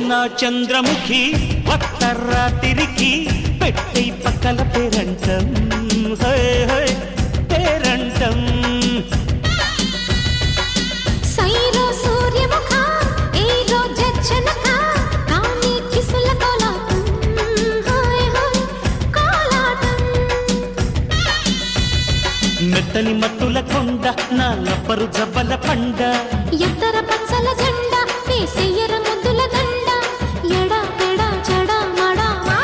నా చంద్రముఖి వత్తర్రా తిరిగి పెట్టై పక్కల పేరంటం హే హే పేరంటం సైరో సూర్యముఖ ఏరో జచ్చనక కాని కిసుల కోలాటం హాయ్ హాయ్ కోలాటం మెత్తని మత్తుల కొండ నా లబ్బరు జబ్బల పండ ఎత్తర పచ్చల జెండా వేసెయ్యర ముద్దుల దండ ఎడా పెడా చెడా మడా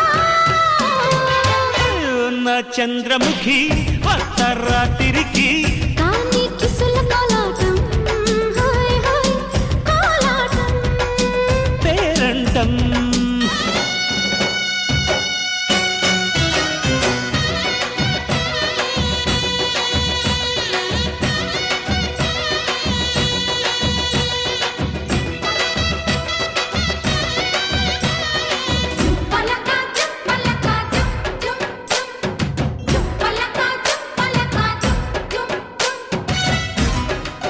నా చంద్రముఖి వత్తర్రా తిరిగి కాని కిసుల కోలాటం హాయ్ హాయ్ కోలాటం పేరంటం పలకా జుమ్ పలకా జుమ్ జుమ్ జుమ్ జుమ్ పలకా జుమ్ పలకా జుమ్ జుమ్ జుమ్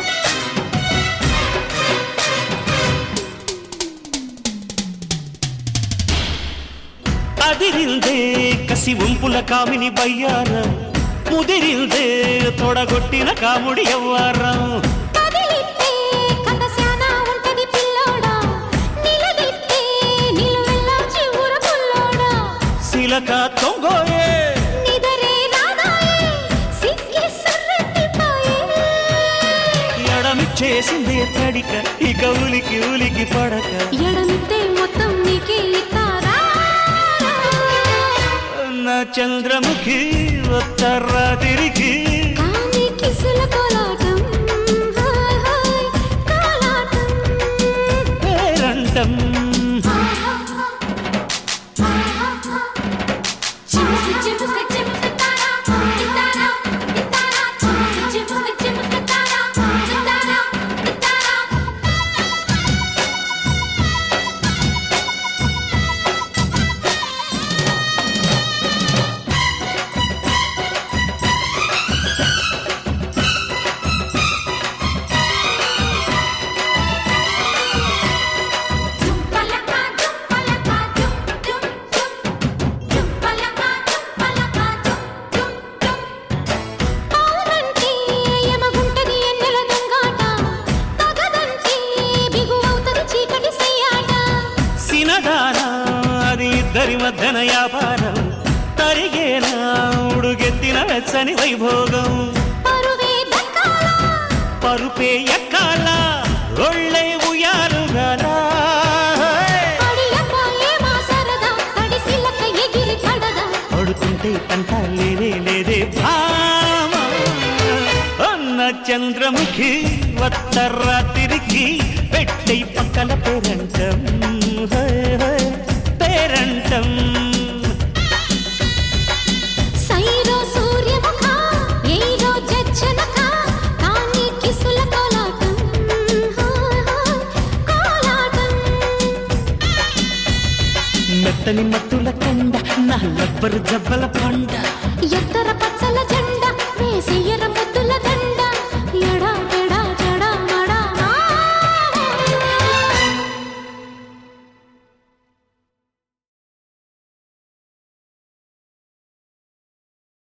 అదిరిందే కసి ఉంపుల కామిని బయ్యారం ముదిరిందే తొడగొట్టిన కాముడి ఎవ్వారం కదిలితే కథ శానా ఉంటది పిల్లోడా నిలదితే నిలువెల్లా చివుర పుల్లోడా శిలక తొంగోయే నిదరే రాదాయే సిక్కి సర్రెత్తిపోయే ఎడమిచ్చేసిందే తడిక ఇక ఉలికి ఉలికి పడక ఎడమితే మొత్తం నీకే ఇస్తారా నా చంద్రముఖి ఉత్తర్రా తిరిగి కాని కిసుల కోలాటం హాయ్ హాయ్ కోలాటం పేరంటం చిముకు చిముకు చిముకు తారా ఇతారా ఇతారా చిముకు చిముకు చిముకు తారా ఇతారా ఇతారా పలకా జుమ్ పలకా జుమ్ జుమ్ జుమ్ జుమ్ పలకా జుమ్ పలకా జుమ్ జుమ్ జుమ్ అవునంటే యమగుంటది ఎన్నెల దొంగాట తగదంటే బిగువవుతది చీకటి సయ్యాట సినదానా అది ఇద్దరి మధ్యన వ్యాపారం తరిగేనా ఉడుగెత్తిన వెచ్చని వైభోగం పరువే దక్కాల పరుపే ఎక్కాల ఒళ్ళే ఉయాలుగలా అడియపాయే మా సరదా తడిసిలక ఎగిరి పడదా పడుతుంటే పంట లేదే లేదే భామ అన్న చంద్రముఖి వత్తర్రా తిరిగి పెట్టై పక్కల పేరంటం హే, హే, పేరంటం సైరో సూర్యముఖ ఏరో జచ్చనక కాని కిసుల కోలాటం హాయ్ హాయ్ కోలాటం మెత్తని మత్తుల కొండ నా లబ్బరు జబ్బల పండ ఎత్తర పచ్చల జెండా వేసెయ్యర ముద్దుల